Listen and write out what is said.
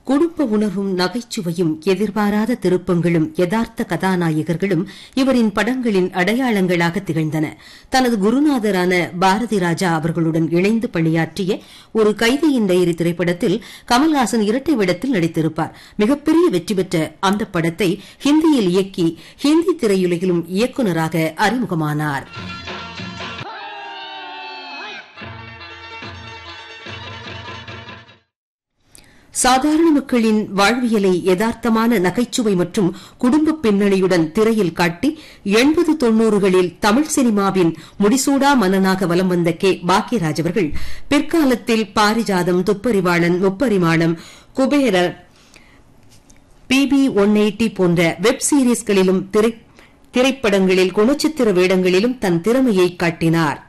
குடும்ப உணர்வும் நகைச்சுவையும் எதிர்பாராத திருப்பங்களும் யதார்த்த கதாநாயகர்களும் இவரின் படங்களின் அடையாளங்களாக திகழ்ந்தன தனது குருநாதரான பாரதி ராஜா அவர்களுடன் இணைந்து பணியாற்றிய ஒரு கைதியின் டைரி திரைப்படத்தில் கமல்ஹாசன் இரட்டை வேடத்தில் நடித்திருப்பார் மிகப்பெரிய வெற்றி பெற்ற அந்த படத்தை ஹிந்தியில் இயக்கி ஹிந்தி திரையுலகிலும் இயக்குநராக அறிமுகமானார் சாதாரண மக்களின் வாழ்வியலை யதார்த்தமான நகைச்சுவை மற்றும் குடும்ப பின்னணியுடன் திரையில் காட்டி எண்பது தொன்னூறுகளில் தமிழ் சினிமாவின் முடிசூடா மன்னனாக வலம் வந்த கே பாக்யராஜ் அவர்கள் பிற்காலத்தில் Parijatham Thupparivaalan Mupparimanam Kuberar BP one eighty போன்ற வெப் சீரிஸ்களிலும் திரைப்படங்களில் குணச்சித்திர வேடங்களிலும் தன் திறமையை காட்டினார்